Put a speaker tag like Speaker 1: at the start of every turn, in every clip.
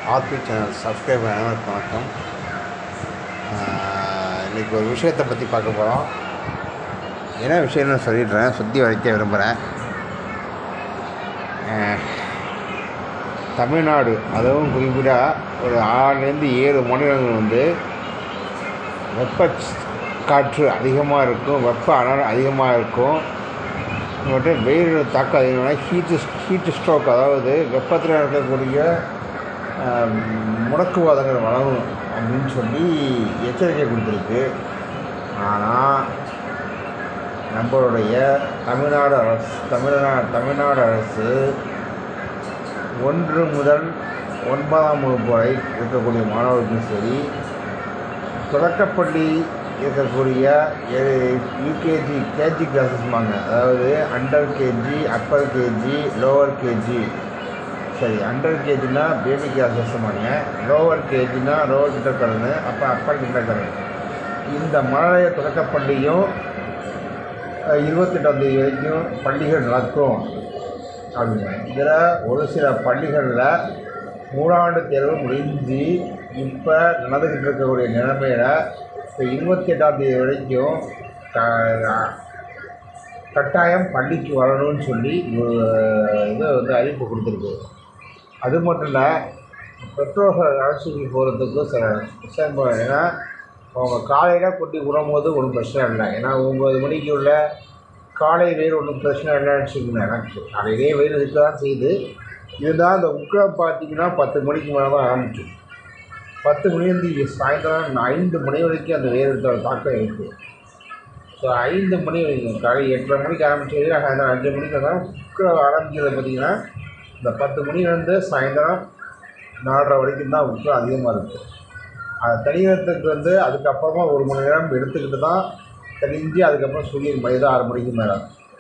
Speaker 1: RB channel subscriber அனைவருக்கும் வணக்கம் இன்றைக்கி ஒரு விஷயத்தை பற்றி பார்க்க போகிறோம் என்ன விஷயம்னு சொல்லிடுறேன் சுற்றி வரைக்க விரும்புகிறேன் தமிழ்நாடு அதுவும் குறிப்பிட்டாக ஒரு ஆறுலேருந்து ஏழு மாநிலங்கள் வந்து வெப்ப காற்று அதிகமாக இருக்கும் வெப்ப அனல் அதிகமாக இருக்கும் மற்றும் வெயில் தாக்கம் அதிகமாக ஹீட்டு ஹீட்டு ஸ்ட்ரோக் அதாவது வெப்பத்தில் இருக்கக்கூடிய ஆஹ், முடக்குவாதங்கள் வளரும் அப்படின்னு சொல்லி எச்சரிக்கை கொடுத்துருக்கு ஆனால் நம்மளுடைய தமிழ்நாடு அரசு தமிழ்நாடு தமிழ்நாடு அரசு ஒன்று முதல் ஒன்பதாம் வகுப்பு வரை இருக்கக்கூடிய மாணவர்களுக்கும் சரி தொடக்கப்பள்ளி இருக்கக்கூடிய யூகேஜி கேஜி கிளாஸஸ்மாங்க அதாவது under KG upper KG lower KG சரி அண்டர் கேஜினா பேபி கிளாஸஸ்மாங்க லோவர் கேஜினா லோவர் கிண்டர் கரனு அப்போ அப்பர் கிண்டர் கரன் இந்த மழலைய தொடக்கப்பள்ளியும் அஹ், இருபத்தெட்டாம் தேதி வரைக்கும் பள்ளிகள் நடக்கும் அப்படிங்க இதில் ஒரு சில பள்ளிகளில் மூணாண்டு தேர்வு முடிஞ்சு இப்போ நடந்துக்கிட்டு இருக்கக்கூடிய நிலைமையில் இப்போ இருபத்தி எட்டாம் தேதி வரைக்கும் க- கட்டாயம் பள்ளிக்கு வரணும்னு சொல்லி ஒரு இதை வந்து அறிவிப்பு கொடுத்துருக்கு அது மட்டும் இல்லை பெற்றோர்கள் அழைச்சிட்டு போகிறதுக்கு சில விஷயம் ஏன்னா அவங்க காலையில் கொட்டி விடும்போது ஒன்றும் பிரச்சனை இல்லை ஏன்னா ஒம்பது மணிக்கு உள்ள காலை வெயில் ஒன்றும் பிரச்சனை இல்லைன்னு வச்சுக்கோங்க எனக்கு காலையிலே வெயில் இருக்க தான் செய்யுது இதுதான் இந்த உக்கிரம் பார்த்தீங்கன்னா பத்து மணிக்கு மேலே தான் ஆரம்பிக்கும் பத்து மணிலேருந்து சாயந்தரம் ஐந்து மணி வரைக்கும் அந்த வெயிலோட தாக்கம் இருக்குது ஸோ ஐந்து மணி வரைக்கும் காலை எட்டரை மணிக்கு ஆரம்பிச்சது சாயந்தரம் அஞ்சு மணிக்கு தான் உக்கிரம் ஆரம்பிக்கிறது பார்த்திங்கன்னா இந்த பத்து மணிலேருந்து சாயந்தரம் நாலரை வரைக்கும் தான் உக்கிரம் அதிகமாக இருக்குது அதை தணிகிறதுக்கு வந்து அதுக்கப்புறமா ஒரு மணி நேரம் எடுத்துக்கிட்டு தான் தெளிஞ்சு அதுக்கப்புறம் சூரியன் மணி தான் ஆறு மணிக்கு மேலே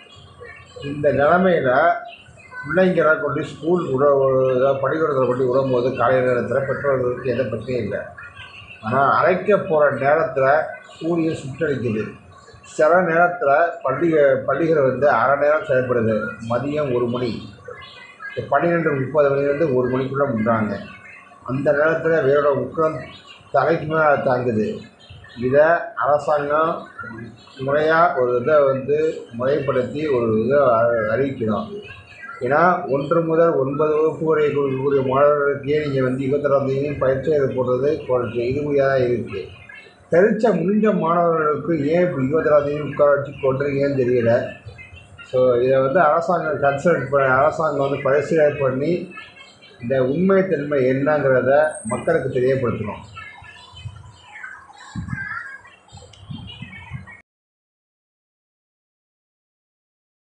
Speaker 1: இந்த நிலமையில் பிள்ளைங்களை கொண்டு ஸ்கூல் விட ஏதாவது பள்ளிக்கூடத்தில் கொண்டு விடும்போது காலை நேரத்தில் பெற்றோர்களுக்கு எந்த பிரச்சனையும் இல்லை ஆனால் அரைக்க போகிற நேரத்தில் சூரியன் சுட்டடிக்குது சில நேரத்தில் பள்ளி பள்ளிகள் வந்து அரை நேரம் செயல்படுது மதியம் ஒரு மணி இப்போ பன்னிரெண்டு முப்பது மணிலேருந்து ஒரு மணிக்குள்ளே முடிறாங்க அந்த நேரத்தில் வேரோட உக்கிரம் தலைக்கு மேலே தாங்குது இதை அரசாங்கம் முறையாக ஒரு இதை வந்து முறைப்படுத்தி ஒரு இதை அ- அறிவிக்கணும் ஏன்னா ஒன்று முதல் ஒன்பது வகுப்பு வரை இருக்கக்கூடிய மாணவர்களுக்கே நீங்கள் வந்து இருபத்தெட்டாம் தேதி பயிற்சி இது போடுறது கொஞ்சம் இதுமையாக தான் இருக்குது பரீட்சை முடிஞ்ச மாணவர்களுக்கு ஏன் இப்போ இருபத்தெட்டாம் தேதி உட்கார வச்சு கொண்டுறீங்கன்னு தெரியல ஸோ இதை வந்து அரசாங்கம் கன்சல்ட் பண்ண அரசாங்கம் வந்து பரிசீலனை பண்ணி இந்த உண்மைத்தன்மை என்னங்கிறத மக்களுக்கு தெரியப்படுத்தணும்